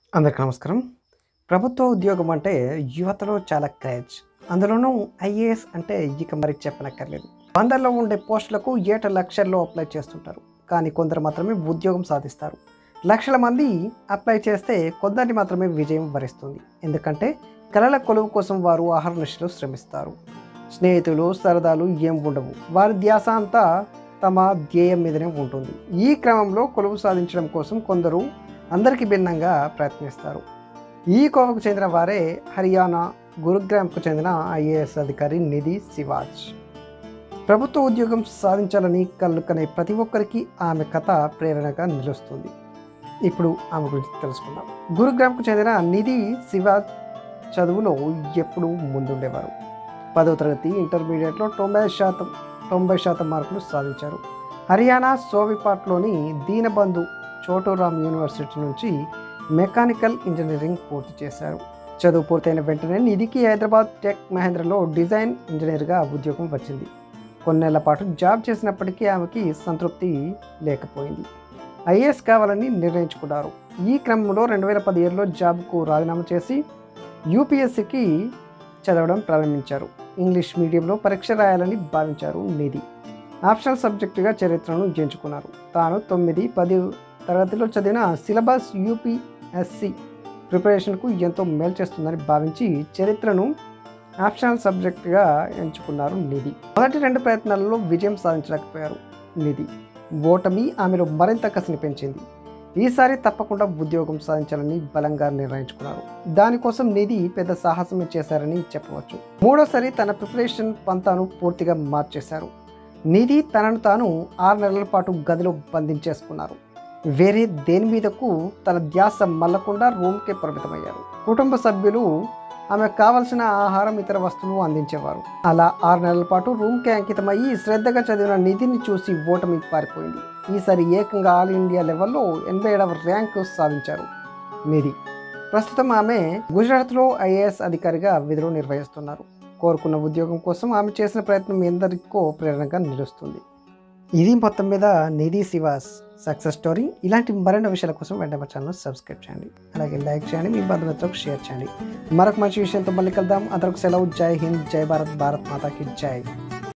అందరికీ నమస్కారం ప్రభుత్వ ఉద్యోగం అంటే యువతలో చాలా క్రేజ్ అందులోనూ ఐఏఎస్ అంటే ఇక మరి చెప్పనక్కర్లేదు వందల్లో ఉండే పోస్టులకు ఏట లక్షల్లో అప్లై చేస్తుంటారు కానీ కొందరు మాత్రమే ఉద్యోగం సాధిస్తారు లక్షల మంది అప్లై చేస్తే కొందరిని మాత్రమే విజయం వరిస్తుంది ఎందుకంటే కళల కొలువు కోసం వారు ఆహర్నిశలు శ్రమిస్తారు స్నేహితులు సరదాలు ఏం ఉండవు వారి ధ్యాస అంతా తమ ధ్యేయం మీదనే ఉంటుంది ఈ క్రమంలో కొలువు సాధించడం కోసం కొందరు అందరికీ భిన్నంగా ప్రయత్నిస్తారు ఈ కోవకు చెందిన వారే హర్యానా గురుగ్రామ్కు చెందిన ఐఏఎస్ అధికారి నిధి శివాజ్ ప్రభుత్వ ఉద్యోగం సాధించాలని కళ్ళు కనే ప్రతి ఒక్కరికి ఆమె కథ ప్రేరణగా నిలుస్తుంది ఇప్పుడు ఆమె గురించి తెలుసుకుందాం గురుగ్రామ్కు చెందిన నిధి శివాజ్ చదువులో ఎప్పుడూ ముందుండేవారు పదవ తరగతి ఇంటర్మీడియట్లో తొంభై శాతం తొంభై శాతం మార్కులు సాధించారు హర్యానా సోవిపాట్లోని దీనబంధు చోటోరామ్ యూనివర్సిటీ నుంచి మెకానికల్ ఇంజనీరింగ్ పూర్తి చేశారు చదువు పూర్తయిన వెంటనే నిధికి హైదరాబాద్ టెక్ మహేంద్రలో డిజైన్ ఇంజనీర్గా ఉద్యోగం వచ్చింది కొన్నేళ్ల పాటు జాబ్ చేసినప్పటికీ ఆమెకి సంతృప్తి లేకపోయింది ఐఏఎస్ కావాలని నిర్ణయించుకున్నారు ఈ క్రమంలో రెండు వేల పదిహేడులో జాబ్కు రాజీనామా చేసి యూపీఎస్సికి చదవడం ప్రారంభించారు ఇంగ్లీష్ మీడియంలో పరీక్ష రాయాలని భావించారు నిధి ఆప్షనల్ సబ్జెక్టుగా చరిత్రను ఎంచుకున్నారు తాను తొమ్మిది పది తరగతిలో చదివిన సిలబస్ యూపీఎస్సి ప్రిపరేషన్కు ఎంతో మేలు చేస్తుందని భావించి చరిత్రను ఆప్షనల్ సబ్జెక్టుగా ఎంచుకున్నారు నిధి మొదటి రెండు ప్రయత్నాలలో విజయం సాధించలేకపోయారు నిధి ఓటమి ఆమెలో మరింత కసిని పెంచింది ఈసారి తప్పకుండా ఉద్యోగం సాధించాలని బలంగా నిర్ణయించుకున్నారు దానికోసం నిధి పెద్ద సాహసమే చేశారని చెప్పవచ్చు మూడోసారి తన ప్రిపరేషన్ పంతాను పూర్తిగా మార్చేశారు నిధి తనను తాను ఆరు నెలల పాటు గదిలో బంధించేసుకున్నారు వేరే దేని మీదకు తన ధ్యాస మల్లకుండా రూమ్కే పరిమితమయ్యారు కుటుంబ సభ్యులు ఆమెకు కావలసిన ఆహారం ఇతర వస్తువులు అందించేవారు అలా ఆరు నెలల పాటు రూమ్కే అంకితమయ్యి శ్రద్ధగా చదివిన నిధిని చూసి ఓటమి పారిపోయింది ఈసారి ఏకంగా ఆల్ ఇండియా లెవెల్లో ఎనభై ఏడవ ర్యాంకు సాధించారు నిధి ప్రస్తుతం ఆమె గుజరాత్లో ఐఏఎస్ అధికారిగా విధులు నిర్వహిస్తున్నారు కోరుకున్న ఉద్యోగం కోసం ఆమె చేసిన ప్రయత్నం ఎందరికో ప్రేరణగా నిలుస్తుంది ఇది మొత్తం మీద నిధి శివాస్ సక్సెస్ స్టోరీ ఇలాంటి మరిన్ని విషయాల కోసం వెంటనే మా ఛానల్ సబ్స్క్రైబ్ చేయండి అలాగే లైక్ చేయండి మీ బంధుమిత్రులకు షేర్ చేయండి మరొక మంచి విషయంతో మళ్ళీ కలుద్దాం అందరికి సెలవు జై హింద్ జై భారత్ భారత్ మాతాకి జై